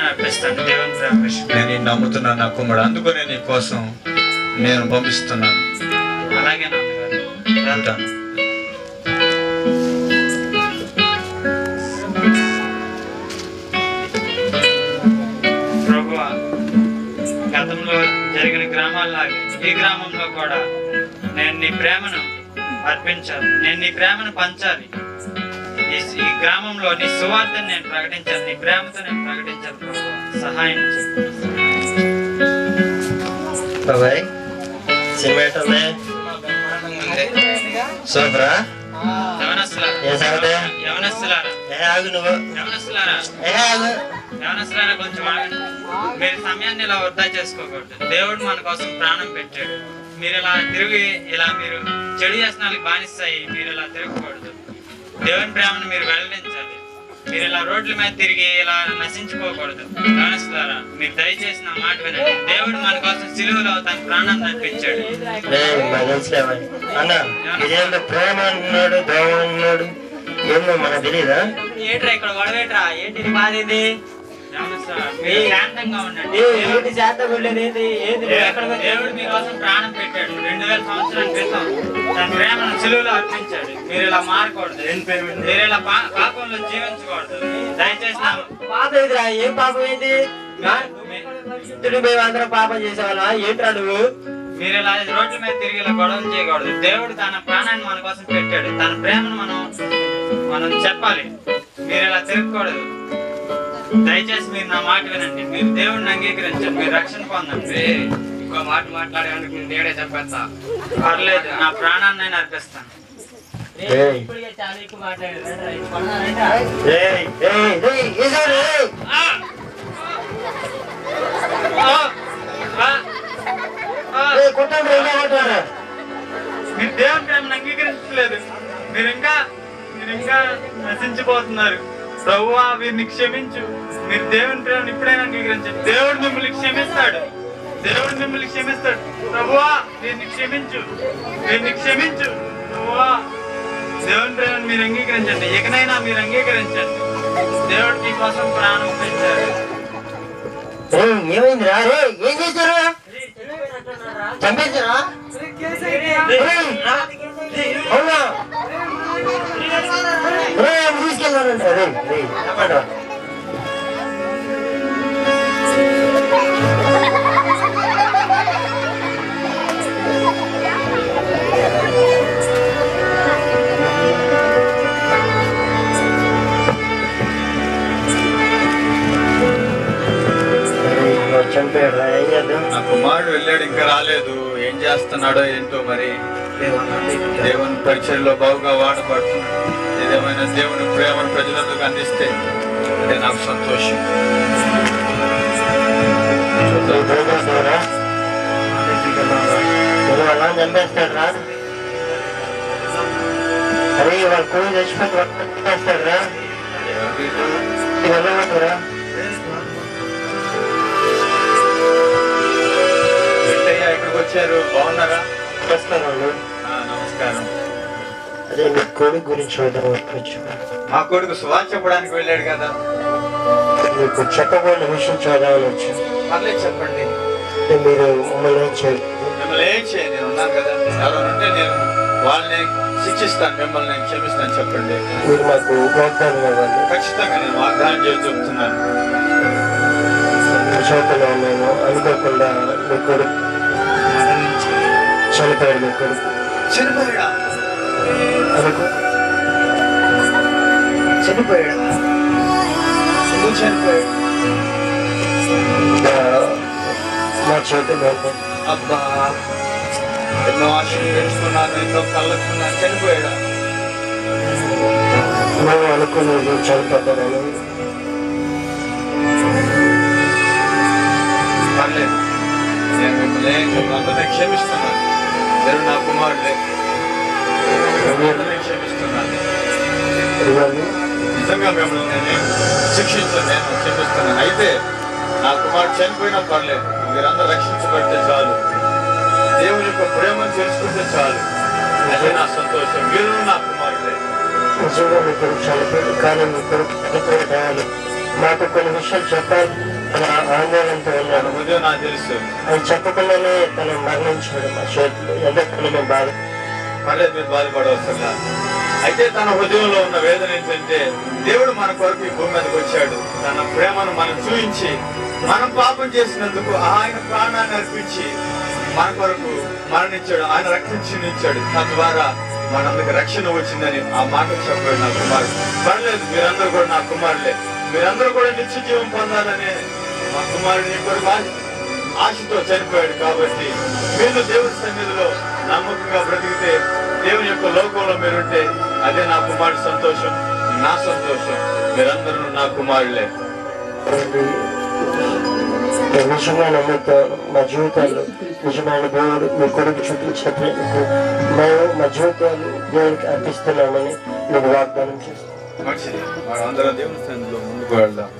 అర్పిస్తాను దేవుని ప్రేమ విషయం నేను నిన్ను నమ్ముతున్నాను నా కుమారుడు అందుకనే నీ కోసం నేను పంపిస్తున్నాను అలాగే నాన్నగారు వెళ్తాను ప్రభువా గతంలో జరిగిన గ్రామాల్లాగే ఈ గ్రామంలో కూడా నేను నీ ప్రేమను అర్పించాలి నేను నీ ప్రేమను పంచాలి ఈ ఈ గ్రామంలో నీ సువార్తను నేను ప్రకటించాలి నీ ప్రేమతో నేను ప్రకటించాలి ప్రభువా సహాయం చేయి. బాబాయ్ సినిమా ఎట్టుంది సూపరా యవనస్తులారా ఏ సంగతి? యవనస్తులారా ఏ ఆగు నువ్వు యవనస్తులారా ఏ ఆగు యవనస్తులారా కొంచెం ఆగండి మీరు సమయాన్ని ఇలా వృధా చేసుకోకూడదు దేవుడు మన కోసం ప్రాణం పెట్టాడు మీరు ఇలా తిరిగి ఇలా మీరు చెడు వ్యసనాలకు బానిస్తాయి మీరు ఇలా తిరగకూడదు దేవుని ప్రేమను మీరు వెల్లడించాలి మీరు ఇలా రోడ్ల మీద తిరిగి ఇలా నశించుకోకూడదు యవనస్తులారా మీరు దయచేసి నా మాట వినండి దేవుడు మన కోసం సిలువలో తన ప్రాణాన్ని నడిపించాడు రే మా తెలుసులే బాయ్. అన్న ఇదేంటో ప్రేమ అంటున్నాడు దోమ అంటున్నాడు ఏందో మనకు తెలీదా ఏంట్రా ఇక్కడ గొడవేట్రా ఏంటి నీ బాధ ఏంది యవనస్తులారా, మీరు శాంతంగా ఉండండి ఏ, ఏంటి శాతం ఉండేది ఏంటి ఏంటి నువ్వు ఎక్కడ దేవుడు దేవుడు మీకోసం ప్రాణం పెట్టాడు రెండు వేల సంవత్సరాల క్రితం తన ప్రేమను సిలువలో అర్పించాడు మీరు ఇలా మారకూడదు మీరు ఇలా పా- పాపంలో జీవించకూడదు దయచేసి నా- పాపం ఏంటిరా ఏం పాపం ఏంటి ఆ? ఇద్దరు మేము అందరం పాపం చేసేవాళ్ళ ఏంట్రా నువ్వు మీరు ఇలా రోడ్ల మీద తిరిగి ఇలా గొడవలు చేయకూడదు దేవుడు తన ప్రాణాన్ని మన కోసం పెట్టాడు తన ప్రేమను మనం మనం చెప్పాలి మీరు ఇలా తిరగకూడదు దయచేసి మీరు నా మాట వినండి మీరు దేవుడిని అంగీకరించండి మీరు రక్షణ పొందండి ఇంకో మాట మాట్లాడేందుకు నేను నేడే చెప్పేస్తా పర్లేదు నా ప్రాణాన్ని నేను అర్పిస్తాను ఏయ్. ఇప్పటికే చాలా ఎక్కువ మాట్లాడారు రండ్రా, ఇది కొన్నారంట. ఏయ్, ఏయ్, ఏయ్, ఈసారి ఏయ్. ఆ! ఆ! ఆ! ఆ! ఏయ్, కొట్టండి, ఇంకా కొట్టారా? మీరు దేవుని ప్రేమను అంగీకరించలేదు మీరు ఇంకా మీరు ఇంకా నశించిపోతున్నారు ప్రభువా వీరిని క్షమించు మీరు దేవుని ప్రేమను ఇప్పుడైనా అంగీకరించండి దేవుడు మిమ్మల్ని క్షమిస్తాడు దేవుడు మిమ్మల్ని క్షమిస్తాడు ప్రభువా వీరిని క్షమించు వీరిని క్షమించు ప్రభువా దేవుని ప్రేమను మీరు అంగీకరించండి ఇకనైనా మీరు అంగీకరించండి దేవుడు మీ కోసం ప్రాణం పెట్టారు ఏయ్, ఏమైందిరా రే ఏం చేశారు చంపేశారా ఏయ్, అవునా రే తీసుకెళ్ళారంట రే రే చెప్పండి చంపాడు ఏం చేద్దాం నా కుమారుడు వెళ్ళాడు ఇంకా రాలేదు ఏం చేస్తున్నాడో ఏంటో మరి దేవుని పరిచయంలో బాగుగా వాడబడుతున్నాడు ఏదేమైనా దేవుని ప్రేమను ప్రజలందుకు అందిస్తే అదే నాకు సంతోషం నువ్వు భయపడతావురా? నువ్వు అలా చంపేస్తాడు రా అరే వాళ్ళ కోడి చచ్చిపోతే వాడు చంపేస్తాడు రా వెళ్ళమంటారా వెంటయ్య ఇక్కడికి వచ్చారు బాగున్నారా వస్తాను వాళ్ళు ఆ, నమస్కారం అదే మీ కొడుకు గురించి చూద్దాం వచ్చు మా కొడుకు సువార్ చెప్పడానికి వెళ్ళాడు కదా మీకు చెప్పబోయిన విషయం చూద్దామని వచ్చి పర్లేదు చెప్పండి మీరు మమ్మల్ని ఏం చేయాలి మిమ్మల్ని ఏం చేయ నేను ఉన్నాను కదా ఎవరైనా ఉంటే నేను వాళ్ళని శిక్షిస్తాను మిమ్మల్ని నేను క్షమిస్తాను చెప్పండి మీరు మాకు వాగ్దానం ఇవ్వండి ఖచ్చితంగా నేను వాగ్దానం చేసి చెప్తున్నాను మీ చేతిలో మేము అనుకోకుండా మీ కొడుకు చనిపోయాడు మీ కొడుకు చనిపోయాడా అనుకో చనిపోయాడా ఎందుకు చనిపోయాడు ఇంకా మా చేతిలో ఉంది. అబ్బా ఎన్నో ఆశలు పెంచుకున్నాను ఎన్నో కళ్ళకున్నాను చనిపోయాడా మేము అనుకున్నది చనిపోతారని పర్లేదు నేను మిమ్మల్ని మిమ్మల్ని అందరినీ క్షమిస్తున్నాను మీరు నా కుమారుడే అందరినీ క్షమిస్తున్నాను ఇవన్నీ నిజంగా మిమ్మల్ని నేను శిక్షించను నేను క్షమిస్తున్నాను అయితే నా కుమారుడు చనిపోయినా పర్లేదు మీరందరూ రక్షించబడితే చాలు దేవుని యొక్క ప్రేమను తెలుసుకుంటే చాలు అదే నా సంతోషం మీరు నా కుమారుడే నిజంగా మీ కొడుకు చనిపోయాడు కానీ మీ కొడుకు చనిపోయే టయాలు మాకు కొన్ని విషయాలు చెప్పాలి అనే ఆందోళనతో తన ఉన్నాడు హృదయం నాకు తెలుసు అది చెప్పకుండానే తను మరణించాడు మా చేతిలో ఎంతకన్నా మేము బాధ పర్లేదు మీరు బాధపడవసరం అయితే తన హృదయంలో ఉన్న వేదన ఏంటంటే దేవుడు మన కొరకు ఈ భూమి మీదకి వచ్చాడు తన ప్రేమను మనం చూపించి మనం పాపం చేసినందుకు ఆయన ప్రాణాన్ని అర్పించి మన కొరకు మరణించాడు ఆయన రక్షించినిచ్చాడు తద్వారా మనందరికి రక్షణ వచ్చిందని ఆ మాట చెప్పాడు నా కుమారుడు పర్లేదు మీరందరూ కూడా నా కుమారులే మీరందరూ కూడా నిత్య జీవం పొందాలనే మా కుమారుని కొరకు ఆశ- ఆశతో చనిపోయాడు కాబట్టి మీరు దేవుని సన్నిధిలో నమ్మకంగా బ్రతికితే దేవుని యొక్క లోకంలో మీరుంటే అదే నా కుమారుడి సంతోషం నా సంతోషం మీరందరూ నా కుమారులే నిజంగా నమ్ముతాను మా జీవితాలు నిజమైన దేవుడు మీ కొడుకు చూపించినప్పుడు మేము మా జీవితాలు దేవునికి అర్పిస్తున్నామని మీకు వాగ్దానం చేస్తాం మంచిది మనం అందరం దేవుని సన్నిధిలో ముందుకు వెళ్దాం